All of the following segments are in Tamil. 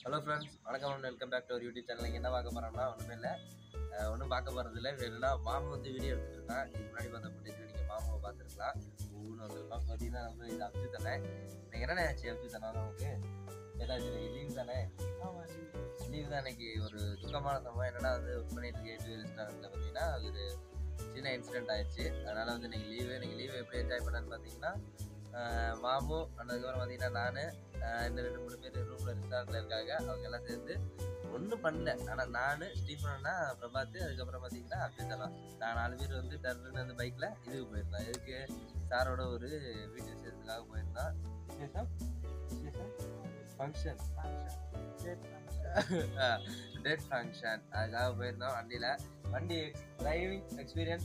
ஹலோ ஃப்ரெண்ட்ஸ் வணக்கம் அண்ட் வெல்கம் பேக் டு ஒரு யூடியூப் சேனல் என்ன பார்க்க போகிறோம்னா ஒன்றுமே இல்லை ஒன்றும் பார்க்க போகிறது இல்லை என்னன்னா மாமா வந்து வீடியோ எடுத்துட்டு இருக்கான் இதுக்கு முன்னாடி பார்த்த ஃபுட்டேஜ் நீங்கள் மாமாவை பார்த்துருக்கலாம் ஊன்னு வந்திருக்கோம் பார்த்தீங்கன்னா நம்ம இது அப்சு தானே நீங்கள் என்னென்ன ஆச்சு அப்சு தானே நமக்கு ஏதாச்சும் லீவ் தானே லீவ் தான் இன்னைக்கு ஒரு துக்கமான சம்பவம் என்னன்னா வந்து ஒர்க் பண்ணிட்டு இருக்க ஏட்டு ரெஸ்டாரண்ட்டில் பார்த்தீங்கன்னா அது ஒரு சின்ன இன்சிடென்ட் ஆயிடுச்சு அதனால வந்து இன்னைக்கு லீவு இன்னைக்கு லீவு எப்படி என்ஜாய் பண்ணேன்னு பார்த்தீங்கன்னா ஆஹ் மாமு அதுக்கப்புறம் பார்த்தீங்கன்னா நான் இந்த ரெண்டு மூணு பேர் ரூமில் ரெஸ்டாரண்ட்டில் இருக்காங்க அவங்க எல்லாம் சேர்ந்து ஒன்றும் பண்ணல ஆனால் நான் ஸ்டீஃபன் அண்ணா பிரபாத் அதுக்கப்புறம் பார்த்தீங்கன்னா அப்துல்லாம் நான் நாலு பேர் வந்து டர்னு அந்த பைக்கில் இதுக்கு போயிருந்தோம் இதுக்கு சாரோட ஒரு வீட்டு விஷயத்துக்காக போயிருந்தோம் விசேஷம் விசேஷம் ஃபங்க்ஷன் டேட் ஃபங்க்ஷன் அதுக்காக போயிருந்தோம் வண்டியில் வண்டி டிரைவிங் எக்ஸ்பீரியன்ஸ்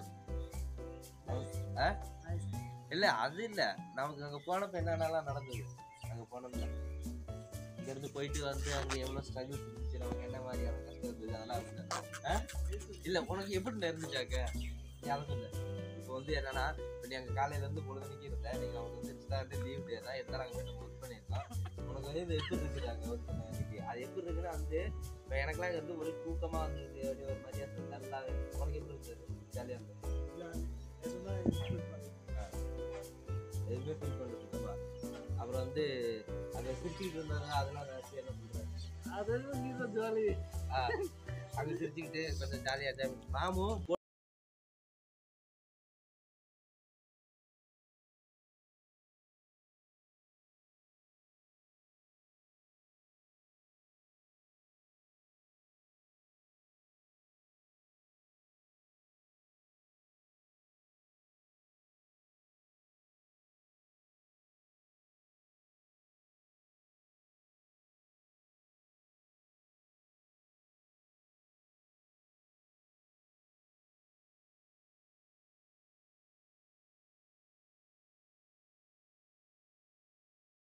ஆ இல்லை அது இல்லை நமக்கு அங்கே போனப்போ என்னென்னலாம் நடந்தது அங்கே போனோம்ல இங்கேருந்து போயிட்டு வந்து அங்கே எவ்வளோ ஸ்ட்ரகிள் இருந்துச்சு நமக்கு என்ன மாதிரியான கஷ்டம் இருந்தது அதெல்லாம் வந்து ஆ இல்லை உனக்கு எப்படி இருந்துச்சாக்க நீ அதை சொல்லு இப்போ வந்து என்னன்னா இப்போ நீ அங்கே காலையிலேருந்து பொழுதுனைக்கு இருந்த நீங்கள் அவங்க வந்து ரெஸ்டாரண்ட் லீவ் டே தான் எத்தனை அங்கே போய் ஒர்க் பண்ணியிருக்கோம் உனக்கு வந்து இது எப்படி இருக்குது அங்கே ஒர்க் பண்ண இன்னைக்கு அது எப்படி இருக்குன்னா வந்து இப்போ எனக்குலாம் இது வந்து ஒரு தூக்கமாக இருந்தது அப்படியே ஒரு மாதிரியா நல்லா உனக்கு எப்படி இருந்தது ஜாலியாக இருந்தது எதுவுமே ஃபீல் பண்ணுறது இல்லைப்பா அப்புறம் வந்து அங்கே சிரிச்சுக்கிட்டு இருந்தாங்க அதெல்லாம் நினச்சி என்ன பண்ணுறேன் ஆ அங்கே சிரிச்சுக்கிட்டு கொஞ்சம் ஜாலியாக மாமும்